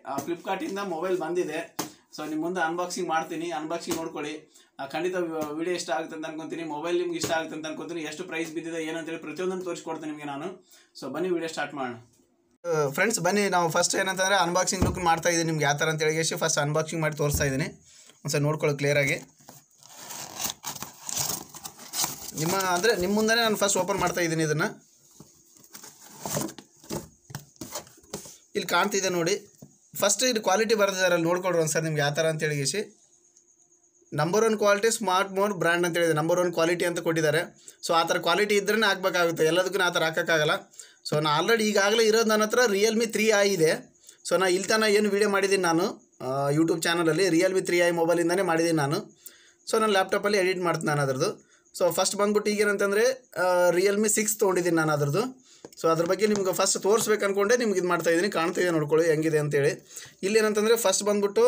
ಫ್ಲಿಪ್ಕಾರ್ಟಿಂದ mobile ಬಂದಿದೆ so ನಿಮ್ಮ ಮುಂದೆ ಅನ್ಬಾಕ್ಸಿಂಗ್ ಮಾಡ್ತೀನಿ ಅನ್ಬಾಕ್ಸಿಂಗ್ ನೋಡ್ಕೊಳ್ಳಿ ಆ, ಖಂಡಿತ ವಿಡಿಯೋ ಇಷ್ಟ ಆಗುತ್ತೆ ಅಂತ ಅನ್ಕೊಂತೀನಿ ಮೊಬೈಲ್ ನಿಮ್ಗೆ ಇಷ್ಟ ಆಗುತ್ತೆ ಅಂತ ಅನ್ಕೊಂತೀನಿ ಎಷ್ಟು ಪ್ರೈಸ್ ಬಿದ್ದಿದೆ ಏನಂತೇಳಿ ಪ್ರತಿಯೊಂದನ್ನು ತೋರಿಸ್ಕೊಡ್ತೀನಿ ನಿಮಗೆ ನಾನು ಸೊ ಬನ್ನಿ ವಿಡಿಯೋ ಸ್ಟಾರ್ಟ್ ಮಾಡೋಣ ಫ್ರೆಂಡ್ಸ್ ಬನ್ನಿ ನಾವು ಫಸ್ಟ್ ಏನಂತಂದರೆ ಅನ್ಬಾಕ್ಸಿಂಗ್ ಲುಕ್ ಮಾಡ್ತಾ ಇದ್ದೀನಿ ನಿಮ್ಗೆ ಯಾವ ಥರ ಅಂತ ಹೇಳಿ ಫಸ್ಟ್ ಅನ್ಬಾಕ್ಸಿಂಗ್ ಮಾಡಿ ತೋರಿಸ್ತಾ ಇದ್ದೀನಿ ಒಂದ್ಸಲ ನೋಡ್ಕೊಳ್ಳಿ ಕ್ಲಿಯರಾಗಿ ನಿಮ್ಮ ಅಂದರೆ ನಿಮ್ಮ ಮುಂದೆ ನಾನು ಫಸ್ಟ್ ಓಪನ್ ಮಾಡ್ತಾ ಇದ್ದೀನಿ ಇದನ್ನು ಇಲ್ಲಿ ಕಾಣ್ತಿದೆ ನೋಡಿ ಫಸ್ಟ್ ಇದು ಕ್ವಾಲಿಟಿ ಬರೆದಿದ್ದಾರೆ ಅಲ್ಲಿ ನೋಡ್ಕೊಳ್ರಿ ಒಂದು ಸರ್ ನಿಮ್ಗೆ ಯಾವ ಥರ ಅಂತ ಹೇಳಿಗಿಸಿ number one quality smart mode brand ಅಂತ ಹೇಳಿದೆ ನಂಬರ್ ಒನ್ ಕ್ವಾಲಿಟಿ ಅಂತ ಕೊಟ್ಟಿದ್ದಾರೆ ಸೊ ಆ ಥರ ಕ್ವಾಲಿಟಿ ಇದ್ರೇ ಹಾಕ್ಬೇಕಾಗುತ್ತೆ ಎಲ್ಲದಕ್ಕೂ ಆ ಥರ ಹಾಕೋಕ್ಕಾಗಲ್ಲ ಸೊ ನಾನು ಆಲ್ರೆಡಿ ಈಗಾಗಲೇ ಇರೋದು ನನ್ನ ಹತ್ರ ರಿಯಲ್ಮಿ ತ್ರೀ ಐ ಇದೆ ಸೊ ನಾನು ಇಲ್ಲಿ ತನಕ ಏನು ವೀಡಿಯೋ ಮಾಡಿದ್ದೀನಿ ನಾನು ಯೂಟ್ಯೂಬ್ ಚಾನಲಲ್ಲಿ ರಿಯಲ್ಮಿ ತ್ರೀ ಐ ಮೊಬೈಲಿಂದನೇ ಮಾಡಿದ್ದೀನಿ ನಾನು ಸೊ ನಾನು ಲ್ಯಾಪ್ಟಾಪಲ್ಲಿ ಎಡಿಟ್ ಮಾಡ್ತೀನಿ ನಾನು ಅದ್ರದ್ದು ಸೊ ಫಸ್ಟ್ ಬಂದ್ಬಿಟ್ಟು ಈಗೇನಂತಂದರೆ ರಿಯಲ್ಮಿ ಸಿಕ್ಸ್ ತೊಗೊಂಡಿದ್ದೀನಿ ನಾನು ಅದ್ರದ್ದು ಸೊ ಅದ್ರ ಬಗ್ಗೆ ನಿಮ್ಗೆ ಫಸ್ಟ್ ತೋರಿಸ್ಬೇಕು ಅಂದ್ಕೊಂಡೆ ನಿಮ್ಗೆ ಇದು ಮಾಡ್ತಾ ಇದ್ದೀನಿ ಕಾಣ್ತಿದೆ ನೋಡ್ಕೊಳ್ಳಿ ಹೆಂಗಿದೆ ಅಂತೇಳಿ ಇಲ್ಲಿ ಏನಂತಂದರೆ ಫಸ್ಟ್ ಬಂದ್ಬಿಟ್ಟು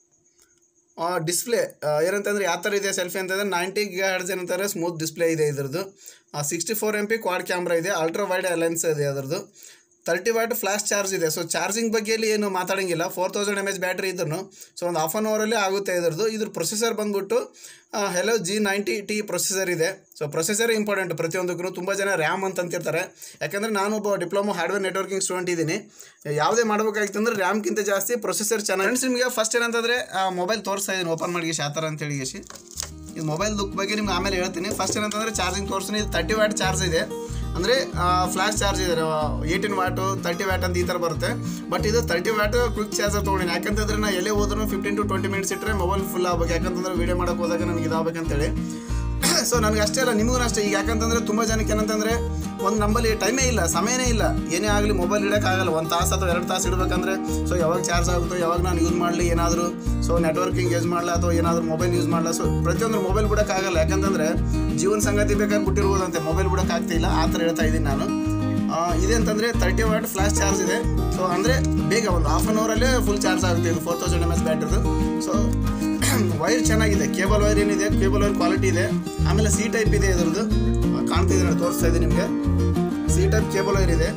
ಡಿಸ್ಪ್ಲೇ ಏನಂತಂದರೆ ಯಾವ ಥರ ಇದೆ ಸೆಲ್ಫಿ ಅಂತಂದರೆ ನೈಂಟಿ ಗಿಗಾ ಹರ್ಡ್ಸ್ ಏನಂತಾರೆ ಸ್ಮೂತ್ ಡಿಸ್ಪ್ಲೇ ಇದೆ ಇದ್ರದ್ದು sixty four M P quad camera ಇದೆ ಅಲ್ಟ್ರಾ ವೈಡ್ ಲೆನ್ಸ್ ಇದೆ ಅದರದ್ದು ತರ್ಟಿ ವಾಟ್ ಫ್ಲಾಶ್ ಚಾರ್ಜ್ ಇದೆ ಸೊ ಚಾರ್ಜಿಂಗ್ ಬಗ್ಗೆಯಲ್ಲಿ ಏನು ಮಾತಾಡೋಂಗಿಲ್ಲ four thousand M H battery ಇದ್ರೂ ಸೊ ಒಂದು ಹಾಫ್ ಆನ್ ಅವರಲ್ಲಿ ಆಗುತ್ತೆ ಇದ್ರದ್ದು ಇದ್ರ ಪ್ರೊಸೆಸರ್ ಬಂದ್ಬಿಟ್ಟು Helio G ninety T processor ಇದೆ ಸೊ ಪ್ರೊಸೆಸರ್ ಇಂಪಾರ್ಟೆಂಟ್ ಪ್ರತಿಯೊಂದಕ್ಕೂ ತುಂಬ ಜನ ರ್ಯಾಮ್ ಅಂತ ಅಂತಿರ್ತಾರೆ ಯಾಕಂದರೆ ನಾನು ಒಬ್ಬ ಡಿಪ್ಲೊಮಾ ಹಾರ್ಡ್ವೇರ್ ನೆಟ್ವರ್ಕಿಂಗ್ ಸ್ಟೂಡೆಂಟ್ ಇದ್ದೀನಿ ಯಾವುದೇ ಮಾಡಬೇಕಾಗಿತ್ತು ಅಂದರೆ ರ್ಯಾಮ್ಗಿಂತ ಜಾಸ್ತಿ ಪ್ರೊಸೆಸರ್ ಚೆನ್ನಾಗಿ ಫ್ರೆಂಡ್ಸ್ ನಿಮಗೆ ಫಸ್ಟ್ ಏನಂತಂದರೆ ಮೊಬೈಲ್ ತೋರಿಸ್ತಾ ಇದ್ದೀನಿ ಓಪನ್ ಮಾಡಿ ಆ ಥರ ಅಂತ ಹೇಳಿ ಇದು ಮೊಬೈಲ್ ಲುಕ್ ಬಗ್ಗೆ ನಿಮ್ಗೆ ಆಮೇಲೆ ಹೇಳ್ತೀನಿ ಫಸ್ಟ್ ಏನಂತಂದರೆ ಚಾರ್ಜಿಂಗ್ ತೋರಿಸ್ತೀನಿ ಇದು ತರ್ಟಿ ವ್ಯಾಟ್ ಚಾರ್ಜ್ ಇದೆ ಅಂದರೆ ಫ್ಲಾಶ್ ಚಾರ್ಜ್ ಇದೆ ಏಯ್ಟೀನ್ ವ್ಯಾಟು ತರ್ಟಿ ವ್ಯಾಟ್ ಅಂತ ಈ ಥರ ಬರುತ್ತೆ ಬಟ್ ಇದು ತರ್ಟಿ ವ್ಯಾಟ್ ಕ್ವಿಕ್ ಚಾರ್ಜರ್ ತೊಗೊಂಡಿನಿ ಯಾಕಂತಂದ್ರೆ ನಾ ಎಲ್ಲೇ ಹೋದ್ರೂ ಫಿಫ್ಟೀನ್ ಟು ಟ್ವೆಂಟಿ ಮಿನಿಟ್ಸ್ ಇಟ್ಟರೆ ಮೊಬೈಲ್ ಫುಲ್ ಆಗ್ಬೇಕು ಯಾಕಂತಂದ್ರೆ ವೀಡಿಯೋ ಮಾಡೋಕೆ ಹೋದಾಗ ನನಗೆ ಇದಾಗಬೇಕಂತೇಳಿ ಸೊ ನನಗೆ ಅಷ್ಟೇ ಅಲ್ಲ ನಿಮಗೂ ಅಷ್ಟೇ ಈಗ ಯಾಕಂತಂದ್ರೆ ತುಂಬ ಜನಕ್ಕೆ ಏನಂತಂದರೆ ಒಂದು ನಂಬಲ್ಲಿ ಟೈಮೇ ಇಲ್ಲ ಸಮಯನೇ ಇಲ್ಲ ಏನೇ ಆಗಲಿ ಮೊಬೈಲ್ ಇಡೋಕ್ಕಾಗಲ್ಲ ಒಂದು ತಾಸು ಅಥವಾ ಎರಡು ತಾಸು ಇಡಬೇಕಂದ್ರೆ ಸೊ ಯಾವಾಗ ಚಾರ್ಜ್ ಆಗುತ್ತೋ ಯಾವಾಗ ನಾನು ಯೂಸ್ ಮಾಡಲಿ ಏನಾದರೂ ಸೊ ನೆಟ್ವರ್ಕಿಂಗ್ ಯೂಸ್ ಮಾಡಲ ಅಥವಾ ಏನಾದರೂ ಮೊಬೈಲ್ ಯೂಸ್ ಮಾಡಲ ಸೊ ಪ್ರತಿಯೊಂದು ಮೊಬೈಲ್ ಬಿಡೋಕ್ಕಾಗಲ್ಲ ಯಾಕಂತಂದರೆ ಜೀವನ ಸಂಗತಿ ಬೇಕಾದ್ರೆ ಬಿಟ್ಟಿರ್ಬೋದಂತೆ ಮೊಬೈಲ್ ಬಿಡೋಕ್ಕಾಗ್ತಿಲ್ಲ ಆ ಥರ ಹೇಳ್ತಾ ಇದ್ದೀನಿ ನಾನು ಆ, ಇದೆ ಅಂತಂದರೆ ತರ್ಟಿ ವಾಟ್ ಫ್ಲಾಶ್ ಚಾರ್ಜ್ ಇದೆ ಸೊ ಅಂದರೆ ಬೇಗ ಒಂದು ಹಾಫ್ ಆನ್ ಅವರಲ್ಲೇ ಫುಲ್ ಚಾರ್ಜ್ ಆಗುತ್ತೆ ಇದು ಫೋರ್ ತೌಸಂಡ್ ಎಮ್ ಎಸ್ ಬ್ಯಾಟ್ರಿದು ಸೊ ವೈರ್ ಚೆನ್ನಾಗಿದೆ ಕೇಬಲ್ ವೈರ್ ಏನಿದೆ ಕೇಬಲ್ ವೈರ್ ಕ್ವಾಲಿಟಿ ಇದೆ ಆಮೇಲೆ ಸಿ ಟೈಪ್ ಇದೆ ಇದ್ರದ್ದು ಆ, ಕಾಣ್ತಿದೆ ನೋಡಿ ತೋರಿಸ್ತಾ ಇದೆ ನಿಮಗೆ ಸಿ ಟೈಪ್ ಕೇಬಲ್ ವೈರ್ ಇದೆ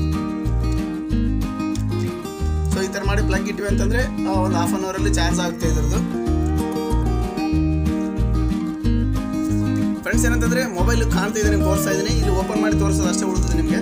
ಸೊ ಈ ಥರ ಮಾಡಿ ಪ್ಲಗ್ ಇಟ್ವಿ ಅಂತಂದರೆ ಒಂದು ಹಾಫ್ ಆನ್ ಅವರಲ್ಲಿ ಚಾರ್ಜ್ ಆಗುತ್ತೆ ಇದ್ರದ್ದು ಫ್ರೆಂಡ್ಸ್ ಏನಂತಂದರೆ ಮೊಬೈಲ್ ಕಾಣ್ತಿದೆ ನಿಮ್ಗೆ ತೋರಿಸ್ತಾ ಇದ್ದೀನಿ ಇಲ್ಲಿ ಓಪನ್ ಮಾಡಿ ತೋರಿಸೋದು ಅಷ್ಟೇ ಉಳಿದಿದೆ ನಿಮಗೆ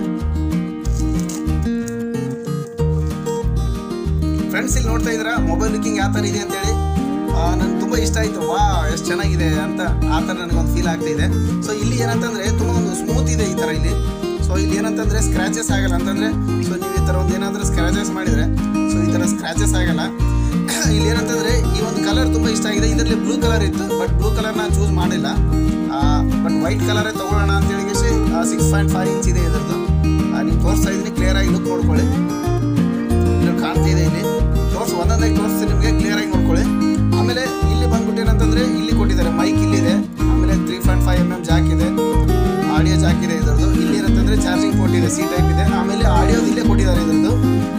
ಫ್ರೆಂಡ್ಸ್ ಇಲ್ಲಿ ನೋಡ್ತಾ ಇದ್ದೀರಾ ಮೊಬೈಲ್ ಲುಕಿಂಗ್ ಯಾವ ಥರ ಇದೆ ಅಂತೇಳಿ ನನಗೆ ತುಂಬ ಇಷ್ಟ ಆಯಿತು ವಾ ಎಷ್ಟು ಚೆನ್ನಾಗಿದೆ ಅಂತ ಆ ಥರ ನನಗೊಂದು ಫೀಲ್ ಆಗ್ತಾ ಇದೆ ಸೊ ಇಲ್ಲಿ ಏನಂತಂದರೆ ತುಂಬ ಒಂದು ಸ್ಮೂತ್ ಇದೆ ಈ ಥರ ಇಲ್ಲಿ ಸೊ ಇಲ್ಲಿ ಏನಂತಂದರೆ ಸ್ಕ್ರ್ಯಾಚಸ್ ಆಗಲ್ಲ ಅಂತಂದರೆ ಸೊ ನೀವು ಈ ಥರ ಒಂದು ಏನಾದರೂ ಸ್ಕ್ರ್ಯಾಚಸ್ ಮಾಡಿದರೆ ಸೊ ಈ ಥರ ಸ್ಕ್ರ್ಯಾಚಸ್ ಆಗಲ್ಲ ಇಲ್ಲಿ ಏನಂತಂದರೆ ಈ ಒಂದು ಕಲರ್ ತುಂಬ ಇಷ್ಟ ಆಗಿದೆ ಇದರಲ್ಲಿ ಬ್ಲೂ ಕಲರ್ ಇತ್ತು ಬಟ್ ಬ್ಲೂ ಕಲರ್ ನಾನು ಚೂಸ್ ಮಾಡಿಲ್ಲ ಬಟ್ ವೈಟ್ ಕಲರೇ ತೊಗೊಳ್ಳೋಣ ಅಂತೇಳಿ ಸಿಕ್ಸ್ ಪಾಯಿಂಟ್ ಫೈವ್ ಇಂಚ್ ಇದೆ ಇದರದ್ದು ನೀವು ತೋರಿಸ್ತಾ ಇದ್ದೀನಿ ಕ್ಲಿಯರಾಗಿ ಲುಕ್ ನೋಡ್ಕೊಳ್ಳಿ ಇಲ್ಲಿ ಕಾಣ್ತಿದೆ ಇಲ್ಲಿ ತೋರಿಸಿ ಒಂದೊಂದಾಗಿ ತೋರಿಸ್ತೀನಿ ನಿಮಗೆ ಕ್ಲಿಯರ್ ಆಗಿ ನೋಡ್ಕೊಳ್ಳಿ ಆಮೇಲೆ ಇಲ್ಲಿ ಬಂದ್ಬಿಟ್ಟು ಏನಂತಂದ್ರೆ ಇಲ್ಲಿ ಕೊಟ್ಟಿದ್ದಾರೆ ಮೈಕ್ ಇಲ್ಲಿದೆ ಆಮೇಲೆ three point five M M jack ಇದೆ ಆಡಿಯೋ ಜಾಕ್ ಇದೆ ಇದರದ್ದು ಇಲ್ಲಿ ಏನಂತಂದ್ರೆ ಚಾರ್ಜಿಂಗ್ ಪೋರ್ಟ್ ಇದೆ ಸಿ ಟೈಪ್ ಇದೆ ಆಮೇಲೆ ಆಡಿಯೋದು ಇಲ್ಲೇ ಕೊಟ್ಟಿದ್ದಾರೆ ಇದರದ್ದು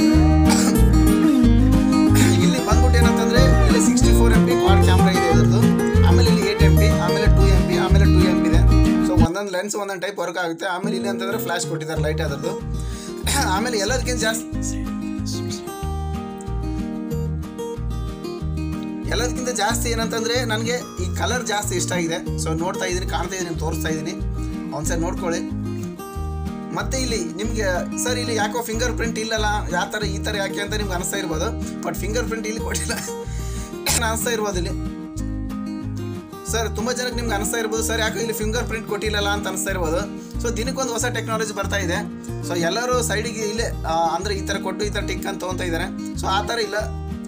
ಇಲ್ಲಿ ಬಂದ್ಬಿಟ್ಟು ಏನಂತಂದ್ರೆ ಇಲ್ಲಿ sixty four M P quad camera ಇದೆ ಇದರದ್ದು ಆಮೇಲೆ ಇಲ್ಲಿ ಏಟ್ ಎಂ ಪಿ ಆಮೇಲೆ ಟೂ ಎಂ ಪಿ ಆಮೇಲೆ ಟೂ ಎಂ ಪಿ ಇದೆ ಸೊ ಒಂದೊಂದು ಲೆನ್ಸ್ ಒಂದೊಂದು ಟೈಪ್ ವರ್ಕ್ ಆಗುತ್ತೆ ಆಮೇಲೆ ಇಲ್ಲಿ ಅಂತಂದ್ರೆ ಫ್ಲಾಶ್ ಕೊಟ್ಟಿದ್ದಾರೆ ಲೈಟ್ ಅದರದ್ದು ಆಮೇಲೆ ಎಲ್ಲದಕ್ಕಿಂತ ಜಾಸ್ತಿ ಎಲ್ಲದಕ್ಕಿಂತ ಜಾಸ್ತಿ ಏನಂತಂದರೆ ನನಗೆ ಈ ಕಲರ್ ಜಾಸ್ತಿ ಇಷ್ಟ ಆಗಿದೆ ಸೊ ನೋಡ್ತಾ ಇದ್ದೀನಿ ಕಾಣ್ತಾ ಇದ್ದೀನಿ ತೋರಿಸ್ತಾ ಇದ್ದೀನಿ ಒಂದ್ಸಲ ನೋಡ್ಕೊಳ್ಳಿ ಮತ್ತೆ ಇಲ್ಲಿ ನಿಮಗೆ ಸರ್ ಇಲ್ಲಿ ಯಾಕೋ ಫಿಂಗರ್ ಪ್ರಿಂಟ್ ಇಲ್ಲಲ್ಲ ಯಾವ ಥರ ಈ ಥರ ಯಾಕೆ ಅಂತ ನಿಮ್ಗೆ ಅನಿಸ್ತಾ ಇರ್ಬೋದು ಬಟ್ ಫಿಂಗರ್ ಪ್ರಿಂಟ್ ಇಲ್ಲಿ ಕೊಟ್ಟಿಲ್ಲ ಅನಿಸ್ತಾ ಇರ್ಬೋದು ಇಲ್ಲಿ ಸರ್ ತುಂಬ ಜನಕ್ಕೆ ನಿಮ್ಗೆ ಅನಿಸ್ತಾ ಇರ್ಬೋದು ಸರ್ ಯಾಕೆ ಇಲ್ಲಿ ಫಿಂಗರ್ ಪ್ರಿಂಟ್ ಕೊಟ್ಟಿಲ್ಲಲ್ಲ ಅಂತ ಅನಿಸ್ತಾ ಇರ್ಬೋದು ಸೊ ದಿನಕ್ಕೊಂದು ಹೊಸ ಟೆಕ್ನಾಲಜಿ ಬರ್ತಾ ಇದೆ ಸೊ ಎಲ್ಲರೂ ಸೈಡಿಗೆ ಇಲ್ಲೇ ಆ, ಅಂದ್ರೆ ಈ ಥರ ಕೊಟ್ಟು ಈ ಥರ ಟಿಕ್ ಅಂತ ತೊಗೊತಾ ಇದ್ದಾರೆ ಸೊ ಆ ಥರ ಇಲ್ಲ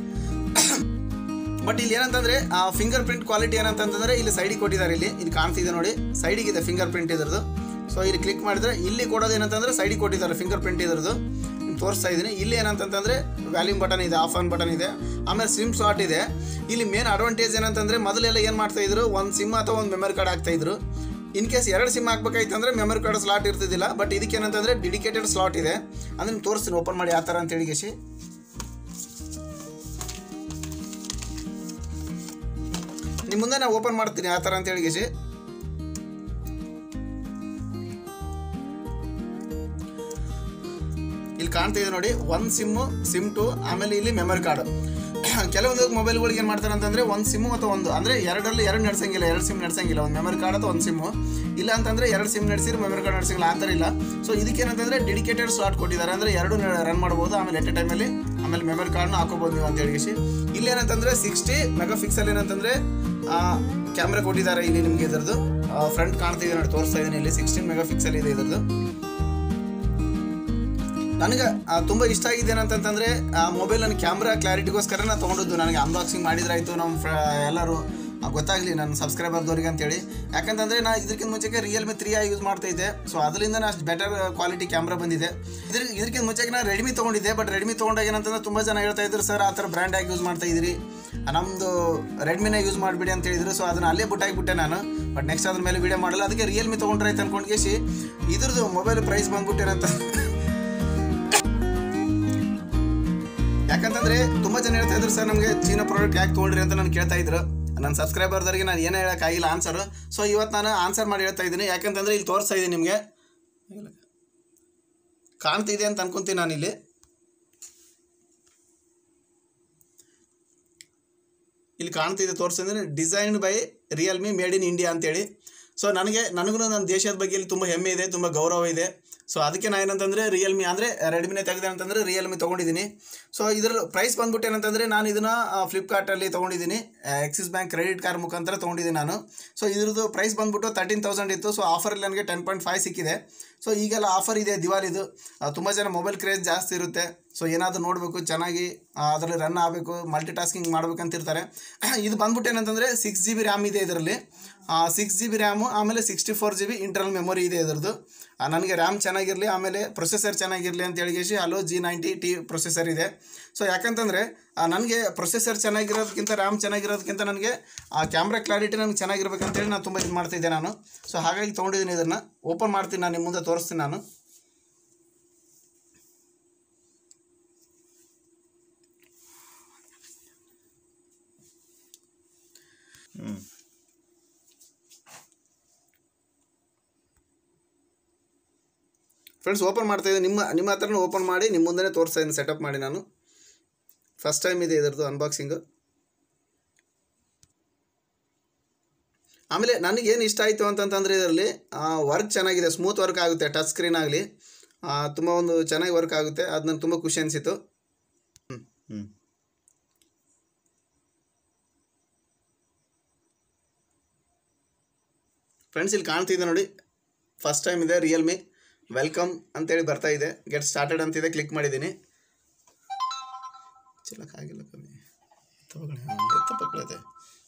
ಬಟ್ ಇಲ್ಲಿ ಏನಂತಂದ್ರೆ ಆ ಫಿಂಗರ್ ಪ್ರಿಂಟ್ ಕ್ವಾಲಿಟಿ ಏನಂತಂದ್ರೆ ಇಲ್ಲಿ ಸೈಡಿಗೆ ಕೊಟ್ಟಿದ್ದಾರೆ ಇಲ್ಲಿ ಇಲ್ಲಿ ಕಾಣ್ತಿದೆ ನೋಡಿ ಸೈಡಿಗೆ ಇದೆ ಫಿಂಗರ್ ಪ್ರಿಂಟ್ ಇದ್ರದ್ದು ಸೊ ಇಲ್ಲಿ ಕ್ಲಿಕ್ ಮಾಡಿದ್ರೆ ಇಲ್ಲಿ ಕೊಡೋದು ಏನಂತಂದ್ರೆ ಸೈಡಿಗೆ ಕೊಟ್ಟಿದ್ದಾರೆ ಫಿಂಗರ್ ಪ್ರಿಂಟ್ ಇದ್ರದ್ದು ನಿಮ್ಗೆ ತೋರಿಸ್ತಾ ಇದ್ದೀನಿ ಇಲ್ಲಿ ಏನಂತಂದ್ರೆ ವ್ಯಾಲ್ಯೂಮ್ ಬಟನ್ ಇದೆ ಆಫ್ ಆನ್ ಬಟನ್ ಇದೆ ಆಮೇಲೆ ಸಿಮ್ ಸ್ಲಾಟ್ ಇದೆ ಇಲ್ಲಿ ಮೇನ್ ಅಡ್ವಾಂಟೇಜ್ ಏನಂತಂದ್ರೆ ಮೊದಲೆಲ್ಲ ಏನು ಮಾಡ್ತಾ ಇದ್ರು ಒಂದು ಸಿಮ್ ಅಥವಾ ಒಂದು ಮೆಮರಿ ಕಾರ್ಡ್ ಹಾಕ್ತಾ ಇದ್ರು ಇನ್ ಕೇಸ್ ಎರಡು ಸಿಮ್ ಹಾಕ್ಬೇಕಾಯ್ತು ಅಂದ್ರೆ ಮೆಮರಿ ಕಾರ್ಡ್ ಸ್ಲಾಟ್ ಇರ್ತಿದ್ದಿಲ್ಲ ಬಟ್ ಇದಕ್ಕೆ ಏನಂತಂದ್ರೆ ಡಿಡಿಕೇಟೆಡ್ ಸ್ಲಾಟ್ ಇದೆ ಅಂದ್ರೆ ನಿಮ್ಗೆ ತೋರಿಸ್ತೀನಿ ಓಪನ್ ಮಾಡಿ ಆ ಥರ ಅಂತ ಹೇಳಿಗೆಸಿ ನಿಮ್ಮ ಮುಂದೆ ನಾನು ಓಪನ್ ಮಾಡ್ತೀನಿ ಆ ಥರ ಅಂತ ಹೇಳಿಗೆಸಿ ಇಲ್ಲಿ ಕಾಣ್ತಿದೆ ನೋಡಿ ಒಂದು ಸಿಮ್ಮು ಸಿಮ್ ಟು ಆಮೇಲೆ ಇಲ್ಲಿ ಮೆಮೊರಿ ಕಾರ್ಡ್ ಕೆಲವೊಂದು ಮೊಬೈಲ್ಗಳಿಗೆ ಏನು ಮಾಡ್ತಾರೆ ಅಂತಂದರೆ ಒಂದು ಸಿಮ್ಮು ಅಥವಾ ಒಂದು ಅಂದರೆ ಎರಡರಲ್ಲಿ ಎರಡು ನಡೆಸಂಗಿಲ್ಲ ಎರಡು ಸಿಮ್ ನಡೆಸಂಗಿಲ್ಲ ಒಂದು ಮೆಮೊರಿ ಕಾರ್ಡ್ ಅಥವಾ ಒಂದು ಸಿಮ್ಮು ಇಲ್ಲ ಅಂತಂದರೆ ಎರಡು ಸಿಮ್ ನಡೆಸಿದ್ರೆ ಮೆಮೊರಿ ಕಾರ್ಡ್ ನಡೆಸಂಗಿಲ್ಲ ಆ ಥರ ಇಲ್ಲ ಸೊ ಇದಕ್ಕೇನಂತಂದರೆ ಡೆಡಿಕೇಟೆಡ್ ಸ್ಲಾಟ್ ಕೊಟ್ಟಿದ್ದಾರೆ ಅಂದರೆ ಎರಡು ರನ್ ಮಾಡ್ಬೋದು ಆಮೇಲೆ ಎಟ್ ಎ ಟೈಮಲ್ಲಿ ಆಮೇಲೆ ಮೆಮೊರಿ ಕಾರ್ಡ್ನ ಹಾಕೋಬೋದು ನೀವು ಅಂತ ಹೇಳಿ ಇಲ್ಲಿ ಏನಂತಂದರೆ ಸಿಕ್ಸ್ಟಿ ಮೆಗಾ ಫಿಕ್ಸಲ್ ಏನಂತಂದರೆ ಕ್ಯಾಮ್ರಾ ಕೊಟ್ಟಿದ್ದಾರೆ ಇಲ್ಲಿ ನಿಮಗೆ ಇದರದ್ದು ಫ್ರಂಟ್ ಕಾಣ್ತಿದೆ ನೋಡಿ ತೋರಿಸ್ತಾ ಇದ್ದೀನಿ ಇಲ್ಲಿ ಸಿಕ್ಸ್ಟೀನ್ ಮೆಗಾ ಫಿಕ್ಸಲ್ ಇದೆ ಇದರದ್ದು ನನಗೆ ಆ, ತುಂಬ ಇಷ್ಟ ಆಗಿದೆ ಏನಂತಂತಂದರೆ ಆ ಮೊಬೈಲ್ ನನ್ನ ಕ್ಯಾಮ್ರಾ ಕ್ಲಾರಿಟಿಗೋಸ್ಕರ ನಾನು ತೊಗೊಂಡಿದ್ದು ನನಗೆ ಅನ್ಬಾಕ್ಸಿಂಗ್ ಮಾಡಿದ್ರಾಯ್ತು ನಮ್ಮ ಫ್ರ ಎಲ್ಲರೂ ಆ, ಗೊತ್ತಾಗಲಿ ನನ್ನ ಸಬ್ಸ್ಕ್ರೈಬರ್ದವ್ರಿಗೆ ಅಂತೇಳಿ ಯಾಕಂತಂದರೆ ನಾನು ಇದಕ್ಕಿಂತ ಮುಂಚೆಗೆ ರಿಯಲ್ಮಿ ತ್ರೀ ಐ ಯೂಸ್ ಮಾಡ್ತಾ ಇದ್ದೆ ಸೊ ಅದರಿಂದ ಅಷ್ಟು ಬೆಟರ್ ಕ್ವಾಲಿಟಿ ಕ್ಯಾಮ್ರಾ ಬಂದಿದೆ ಇದ್ರ ಇದಕ್ಕಿಂತ ಮುಂಚೆಗೆ ನಾನು ರೆಡ್ಮಿ ತೊಗೊಂಡಿದ್ದೆ ಬಟ್ ರೆಡ್ಮಿ ತೊಗೊಂಡಾಗ ಏನಂತಂದ್ರೆ ತುಂಬ ಜನ ಹೇಳ್ತಾ ಇದ್ರು ಸರ್ ಆ ಥರ ಬ್ರ್ಯಾಂಡ್ ಆಗಿ ಯೂಸ್ ಮಾಡ್ತಾ ಇದ್ದೀರಿ ನಮ್ಮದು ರೆಡ್ಮಿನೇ ಯೂಸ್ ಮಾಡಿಬಿಡಿ ಅಂತ ಹೇಳಿದ್ರು ಸೊ ಅದನ್ನ ಅಲ್ಲೇ ಬಿಟ್ಟಾಗಿಬಿಟ್ಟೆ ನಾನು ಬಟ್ ನೆಕ್ಸ್ಟ್ ಅದ್ರ ಮೇಲೆ ವೀಡಿಯೋ ಮಾಡಲ್ಲ ಅದಕ್ಕೆ ರಿಯಲ್ಮಿ ತೊಗೊಂಡ್ರೆ ಆಯ್ತು ಅನ್ಕೊಂಡ್ಗೇಸಿ ಇದ್ರದ್ದು ಮೊಬೈಲ್ ಪ್ರೈಸ್ ಬಂದ್ಬಿಟ್ಟೇನಂತ ಯಾಕಂತಂದ್ರೆ ತುಂಬಾ ಜನ ಹೇಳ್ತಾ ಇದ್ರು ಸರ್ ನಮಗೆ ಚೀನಾ ಪ್ರಾಡಕ್ಟ್ ಯಾಕೆ ತೊಗೊಂಡ್ರಿ ಅಂತ ನಾನು ಕೇಳ್ತಾ ಇದ್ರು ನನ್ನ ಸಬ್ಸ್ಕ್ರೈಬರ್ದವರಿಗೆ ನಾನು ಏನೇ ಹೇಳೋಕ್ಕಾಗಿಲ್ಲ ಆನ್ಸರ್ ಸೊ ಇವತ್ತು ನಾನು ಆನ್ಸರ್ ಮಾಡಿ ಹೇಳ್ತಾ ಇದ್ದೀನಿ ಯಾಕಂತಂದ್ರೆ ಇಲ್ಲಿ ತೋರಿಸ್ತಾ ಇದ್ದೀನಿ ನಿಮಗೆ ಕಾಣ್ತಿದೆ ಅಂತ ಅನ್ಕೊಂತೀನಿ ನಾನು ಇಲ್ಲಿ ಇಲ್ಲಿ ಕಾಣ್ತಿದೆ ತೋರಿಸಿದ್ರೆ designed by realme made in India ಅಂತೇಳಿ ಸೊ ನನಗೆ ನನಗೂ ನನ್ನ ದೇಶದ ಬಗ್ಗೆ ಇಲ್ಲಿ ತುಂಬ ಹೆಮ್ಮೆ ಇದೆ ತುಂಬ ಗೌರವ ಇದೆ ಸೊ ಅದಕ್ಕೆ ನಾನು ಏನಂತಂದರೆ ರಿಯಲ್ಮಿ ಅಂದರೆ ರೆಡ್ಮಿನೇ ತೆಗೆದೆ ಅಂತಂದರೆ ರಿಯಲ್ಮಿ ತೊಗೊಂಡಿದ್ದೀನಿ ಸೊ ಇದರ ಪ್ರೈಸ್ ಬಂದ್ಬಿಟ್ಟು ಏನಂತಂದರೆ ನಾನು ಇದನ್ನು ಫ್ಲಿಪ್ಕಾರ್ಟಲ್ಲಿ ತೊಗೊಂಡಿದ್ದೀನಿ ಆಕ್ಸಿಸ್ ಬ್ಯಾಂಕ್ ಕ್ರೆಡಿಟ್ ಕಾರ್ಡ್ ಮುಖಾಂತರ ತೊಗೊಂಡಿದ್ದೀನಿ ನಾನು ಸೊ ಇದ್ರದ್ದು ಪ್ರೈಸ್ ಬಂದ್ಬಿಟ್ಟು ತರ್ಟೀನ್ ತೌಸಂಡ್ ಇತ್ತು ಸೊ ಆಫರಲ್ಲಿ ನನಗೆ ಟೆನ್ ಪಾಯಿಂಟ್ ಫೈವ್ ಸಿಕ್ಕಿದೆ ಸೊ ಈಗೆಲ್ಲ ಆಫರ್ ಇದೆ ದಿವಾಲಿದು ತುಂಬ ಜನ ಮೊಬೈಲ್ ಕ್ರೇಜ್ ಜಾಸ್ತಿ ಇರುತ್ತೆ ಸೊ ಏನಾದರೂ ನೋಡಬೇಕು ಚೆನ್ನಾಗಿ ಅದರಲ್ಲಿ ರನ್ ಆಗಬೇಕು ಮಲ್ಟಿ ಟಾಸ್ಕಿಂಗ್ ಮಾಡ್ಬೇಕಂತಿರ್ತಾರೆ ಇದು ಬಂದ್ಬಿಟ್ಟು ಏನಂತಂದರೆ ಸಿಕ್ಸ್ ಜಿ ಬಿ ರ್ಯಾಮ್ ಇದೆ ಇದರಲ್ಲಿ ಸಿಕ್ಸ್ ಜಿ ಬಿ ರ್ಯಾಮು ಆಮೇಲೆ sixty four G B internal memory ಇದೆ ಇದರದ್ದು ಆ, ನನಗೆ ರ್ಯಾಮ್ ಚೆನ್ನಾಗಿರಲಿ ಆಮೇಲೆ ಪ್ರೊಸೆಸರ್ ಚೆನ್ನಾಗಿರಲಿ ಅಂತ ಹೇಳಿಗೆಸಿ ಅಲ್ಲೋ ಜಿ ನೈಂಟಿ ಟಿ ಪ್ರೊಸೆಸರ್ ಇದೆ ಸೊ ಯಾಕಂತಂದರೆ ನನಗೆ ಪ್ರೊಸೆಸರ್ ಚೆನ್ನಾಗಿರೋದಕ್ಕಿಂತ ರ್ಯಾಮ್ ಚೆನ್ನಾಗಿರೋದಕ್ಕಿಂತ ನನಗೆ ಆ ಕ್ಯಾಮ್ರಾ ಕ್ಲಾರಿಟಿ ನನಗೆ ಚೆನ್ನಾಗಿರ್ಬೇಕಂತೇಳಿ ನಾನು ತುಂಬ ಇದು ಮಾಡ್ತಿದ್ದೆ ನಾನು ಸೊ ಹಾಗಾಗಿ ತೊಗೊಂಡಿದ್ದೀನಿ ಇದನ್ನು ಓಪನ್ ಮಾಡ್ತೀನಿ ನಾನು ನಿಮ್ಮ ಮುಂದೆ ತೋರಿಸ್ತೀನಿ ನಾನು ಫ್ರೆಂಡ್ಸ್ ಓಪನ್ ಮಾಡ್ತಾ ಇದ್ದೀನಿ ನಿಮ್ಮ ನಿಮ್ಮ ಹತ್ರನೂ ಓಪನ್ ಮಾಡಿ ನಿಮ್ಮ ಮುಂದೆ ತೋರಿಸ್ತಾ ಇದ್ದೀನಿ ಸೆಟಪ್ ಮಾಡಿ ನಾನು ಫಸ್ಟ್ ಟೈಮ್ ಇದೆ ಇದರದ್ದು ಅನ್ಬಾಕ್ಸಿಂಗು ಆಮೇಲೆ ನನಗೇನು ಇಷ್ಟ ಆಯಿತು ಅಂತಂತಂದರೆ ಇದರಲ್ಲಿ ವರ್ಕ್ ಚೆನ್ನಾಗಿದೆ ಸ್ಮೂತ್ ವರ್ಕ್ ಆಗುತ್ತೆ ಟಚ್ ಸ್ಕ್ರೀನ್ ಆಗಲಿ ತುಂಬ ಒಂದು ಚೆನ್ನಾಗಿ ವರ್ಕ್ ಆಗುತ್ತೆ ಅದು ನನಗೆ ತುಂಬ ಖುಷಿ ಅನಿಸಿತು ಹ್ಞೂ ಫ್ರೆಂಡ್ಸ್ ಇಲ್ಲಿ ಕಾಣ್ತಿದೆ ನೋಡಿ ಫಸ್ಟ್ ಟೈಮ್ ಇದೆ ರಿಯಲ್ಮಿ ವೆಲ್ಕಮ್ ಅಂತೇಳಿ ಬರ್ತಾ ಇದೆ ಗೆಟ್ ಸ್ಟಾರ್ಟೆಡ್ ಅಂತಿದೆ ಕ್ಲಿಕ್ ಮಾಡಿದ್ದೀನಿ ಚಿಲ್ಲಕ್ಕಾಗಿಲ್ಲ ಕಮ್ಮಿ ತಪ್ಪಗಳೈತೆ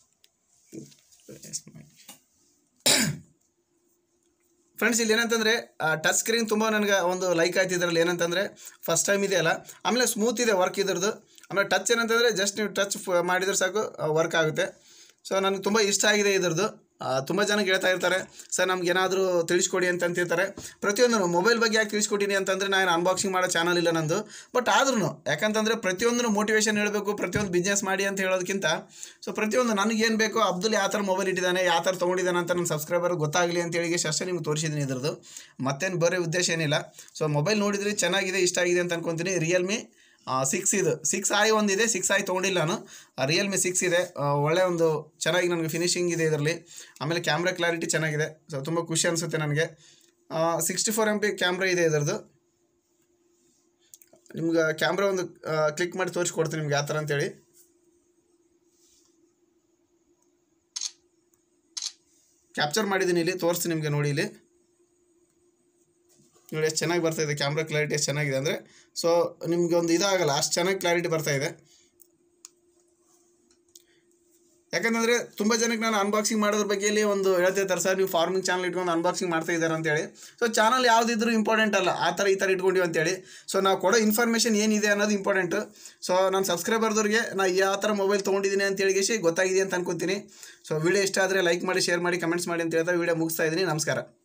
ಫ್ರೆಂಡ್ಸ್ ಇಲ್ಲಿ ಏನಂತಂದರೆ ಟಚ್ ಸ್ಕ್ರೀನ್ ತುಂಬ ನನಗೆ ಒಂದು ಲೈಕ್ ಆಯ್ತು ಇದರಲ್ಲಿ ಏನಂತಂದರೆ ಫಸ್ಟ್ ಟೈಮ್ ಇದೆಯಲ್ಲ ಆಮೇಲೆ ಸ್ಮೂತ್ ಇದೆ ವರ್ಕ್ ಇದ್ರದ್ದು ಆಮೇಲೆ ಟಚ್ ಏನಂತಂದರೆ ಜಸ್ಟ್ ನೀವು ಟಚ್ ಮಾಡಿದ್ರೆ ಸಾಕು ವರ್ಕ್ ಆಗುತ್ತೆ ಸೊ ನನಗೆ ತುಂಬ ಇಷ್ಟ ಆಗಿದೆ ಇದ್ರದ್ದು ತುಂಬ ಜನ ಹೇಳ್ತಾ ಇರ್ತಾರೆ ಸರ್ ನಮ್ಗೆ ಏನಾದರೂ ತಿಳಿಸ್ಕೊಡಿ ಅಂತ ಅಂತಿರ್ತಾರೆ ಪ್ರತಿಯೊಂದು ಮೊಬೈಲ್ ಬಗ್ಗೆ ಯಾಕೆ ತಿಳಿಸ್ಕೊಟ್ಟಿನಿ ಅಂತಂದರೆ ನಾನು ಅನ್ಬಾಕ್ಸಿಂಗ್ ಮಾಡೋ ಚಾನಲ್ ಇಲ್ಲ ನಂದು ಬಟ್ ಆದ್ರೂ ಯಾಕಂತಂದರೆ ಪ್ರತಿಯೊಂದು ಮೋಟಿವೇಶನ್ ಹೇಳಬೇಕು ಪ್ರತಿಯೊಂದು ಬಿಸ್ನೆಸ್ ಮಾಡಿ ಅಂತ ಹೇಳೋದಕ್ಕಿಂತ ಸೊ ಪ್ರತಿಯೊಂದು ನನಗೇನು ಬೇಕೋ ಅಬ್ದುಲ್ ಯಾವ ಥರ ಮೊಬೈಲ್ ಇಟ್ಟಿದ್ದಾನೆ ಯಾವ ಥರ ತೊಗೊಂಡಿದ್ದಾನೆ ಅಂತ ನನ್ನ ಸಬ್ಸ್ಕ್ರೈಬರ್ ಗೊತ್ತಾಗಲಿ ಅಂತ ಹೇಳಿ ಅಷ್ಟೇ ನಿಮ್ಗೆ ತೋರಿಸಿದ್ದೀನಿ ಇದ್ರದ್ದು ಮತ್ತೇನು ಬೇರೆ ಉದ್ದೇಶ ಏನಿಲ್ಲ ಸೊ ಮೊಬೈಲ್ ನೋಡಿದ್ರೆ ಚೆನ್ನಾಗಿದೆ ಇಷ್ಟ ಆಗಿದೆ ಅಂತ ಅನ್ಕೊತೀನಿ ರಿಯಲ್ಮಿ ಸಿಕ್ಸ್ ಇದು ಸಿಕ್ಸ್ ಐ ಒಂದಿದೆ ಸಿಕ್ಸ್ ಐ ತೊಗೊಂಡಿಲ್ಲ ನಾನು ರಿಯಲ್ಮಿ ಸಿಕ್ಸ್ ಇದೆ ಆ, ಒಳ್ಳೆ ಒಂದು ಚೆನ್ನಾಗಿ ನನಗೆ ಫಿನಿಶಿಂಗ್ ಇದೆ ಇದರಲ್ಲಿ ಆಮೇಲೆ ಕ್ಯಾಮ್ರಾ ಕ್ಲಾರಿಟಿ ಚೆನ್ನಾಗಿದೆ ಸೊ ತುಂಬ ಖುಷಿ ಅನಿಸುತ್ತೆ ನನಗೆ sixty four M P camera ಇದೆ ಇದರದ್ದು ನಿಮ್ಗೆ ಕ್ಯಾಮ್ರಾ ಒಂದು ಕ್ಲಿಕ್ ಮಾಡಿ ತೋರಿಸ್ಕೊಡ್ತೀನಿ ನಿಮ್ಗೆ ಯಾವ ಥರ ಅಂತೇಳಿ ಕ್ಯಾಪ್ಚರ್ ಮಾಡಿದ್ದೀನಿ ಇಲ್ಲಿ ತೋರಿಸ್ತೀನಿ ನಿಮಗೆ ನೋಡಿ ಇಲ್ಲಿ ನೋಡಿ ಎಷ್ಟು ಚೆನ್ನಾಗಿ ಬರ್ತಾ ಇದೆ ಕ್ಯಾಮ್ರಾ ಕ್ಲಾರಿಟಿ ಎಷ್ಟು ಚೆನ್ನಾಗಿದೆ ಅಂದರೆ ಸೊ ನಿಮಗೆ ಒಂದು ಇದಾಗಲ್ಲ ಅಷ್ಟು ಚೆನ್ನಾಗಿ ಕ್ಲಾರಿಟಿ ಬರ್ತಾ ಇದೆ ಯಾಕಂತಂದರೆ ತುಂಬ ಜನಕ್ಕೆ ನಾನು ಅನ್ಬಾಕ್ಸಿಂಗ್ ಮಾಡೋದ್ರ ಬಗ್ಗೆಯಲ್ಲಿ ಒಂದು ಹೇಳ್ತಿರ್ತಾರೆ ಸರ್ ನೀವು ಫಾರ್ಮಿಂಗ್ ಚಾನಲ್ ಇಟ್ಕೊಂಡು ಅನ್ಬಾಕ್ಸಿಂಗ್ ಮಾಡ್ತಾ ಇದ್ದಾರೆ ಅಂತೇಳಿ ಸೊ ಚಾನಲ್ ಯಾವುದಿದ್ರು ಇಂಪಾರ್ಟೆಂಟ್ ಅಲ್ಲ ಆ ಥರ ಈ ಥರ ಇಟ್ಕೊಂಡಿವಿ ಅಂತೇಳಿ ಸೊ ನಾವು ಕೊಡೋ ಇನ್ಫಾರ್ಮೇಷನ್ ಏನಿದೆ ಅನ್ನೋದು ಇಂಪಾರ್ಟೆಂಟು ಸೊ ನನ್ನ ಸಬ್ಸ್ಕ್ರೈಬರ್ದವ್ರಿಗೆ ನಾ ಯಾವ ಥರ ಮೊಬೈಲ್ ತೊಗೊಂಡಿದ್ದೀನಿ ಅಂತ ಹೇಳಿಗೆಸಿ ಗೊತ್ತಾಗಿದೆ ಅಂತ ಅನ್ಕೊತೀನಿ ಸೊ ವಿಡಿಯೋ ಇಷ್ಟ ಆದರೆ ಲೈಕ್ ಮಾಡಿ ಶೇರ್ ಮಾಡಿ ಕಮೆಂಟ್ಸ್ ಮಾಡಿ ಅಂತ ಹೇಳ್ತಾ ವಿಡಿಯೋ ಮುಗಿಸ್ತಾ ಇದ್ದೀನಿ ನಮಸ್ಕಾರ